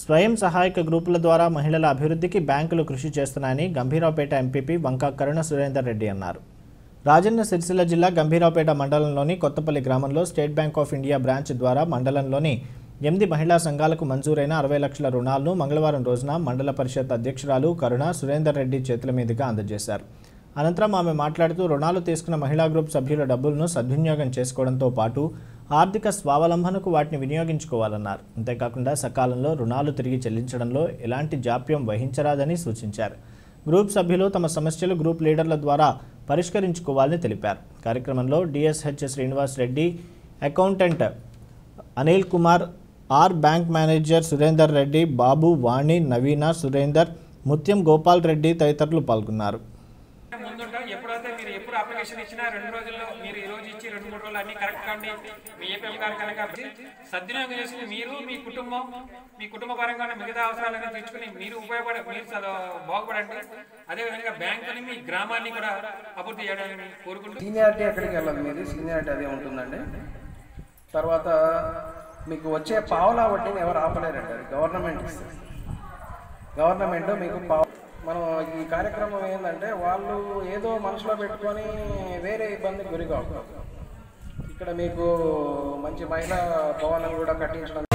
స్వయం సహాయక గ్రూపుల ద్వారా మహిళల అభివృద్ధికి బ్యాంకులు కృషి చేస్తున్నాయని గంభీరావుపేట ఎంపీపీ వంకా కరుణ సురేందర్ రెడ్డి అన్నారు రాజన్న సిరిసిల్ల జిల్లా గంభీరావుపేట మండలంలోని కొత్తపల్లి గ్రామంలో State Bank of India branch ద్వారా మండలంలోని ఎనిమిది మహిళా సంఘాలకు మంజూరైన అరవై లక్షల రుణాలను మంగళవారం రోజున మండల పరిషత్ అధ్యక్షురాలు కరుణ సురేందర్ రెడ్డి చేతుల మీదుగా అందజేశారు అనంతరం ఆమె మాట్లాడుతూ రుణాలు తీసుకున్న మహిళా గ్రూప్ సభ్యుల డబ్బులను సద్వినియోగం చేసుకోవడంతో పాటు ఆర్థిక స్వావలంబనకు వాటిని వినియోగించుకోవాలన్నారు అంతేకాకుండా సకాలంలో రుణాలు తిరిగి చెల్లించడంలో ఎలాంటి జాప్యం వహించరాదని సూచించారు గ్రూప్ సభ్యులు తమ సమస్యలు గ్రూప్ లీడర్ల ద్వారా పరిష్కరించుకోవాలని తెలిపారు కార్యక్రమంలో DSH Srinivas Reddy accountant Anil Kumar R bank manager Surender Reddy Babu Vani Naveena Surender Muthyam Gopal Reddy తదితరులు పాల్గొన్నారు ముందుంటా ఎప్పుడైతే మీరు ఎప్పుడు అప్లికేషన్ ఇచ్చినా రెండు రోజుల్లో మీరు ఈ రోజు ఇచ్చి రెండు మూడు రోజులు అన్ని కరెక్ట్ కండి మీ ఏపీఎం గారు కనుక సద్వినియోగం చేసుకుని మీరు మీ కుటుంబం మీ కుటుంబ పరంగా ఉన్న మిగతా అవసరాలన్నీ తీర్చుకుని మీరు ఉపయోగపడే మీరు చద- బాగుపడండి అదేవిధంగా బ్యాంకుని మీ గ్రామాన్ని కూడా అభివృద్ధి చేయడానికి కోరుకుంటూ సీనియారిటీ ఎక్కడికి వెళ్ళదు మీది సీనియారిటీ అదే ఉంటుందండి తర్వాత మీకు వచ్చే పావులా వడ్డీని ఎవరు ఆపలేరండి అది గవర్నమెంట్ ఇస్తుంది గవర్నమెంట్ మీకు పావు మనం ఈ కార్యక్రమం ఏంటంటే వాళ్ళు ఏదో మనసులో పెట్టుకొని వేరే ఇబ్బందికి గురి కాకూడదు ఇక్కడ మీకు మంచి మహిళా భవనం కూడా కట్టించడం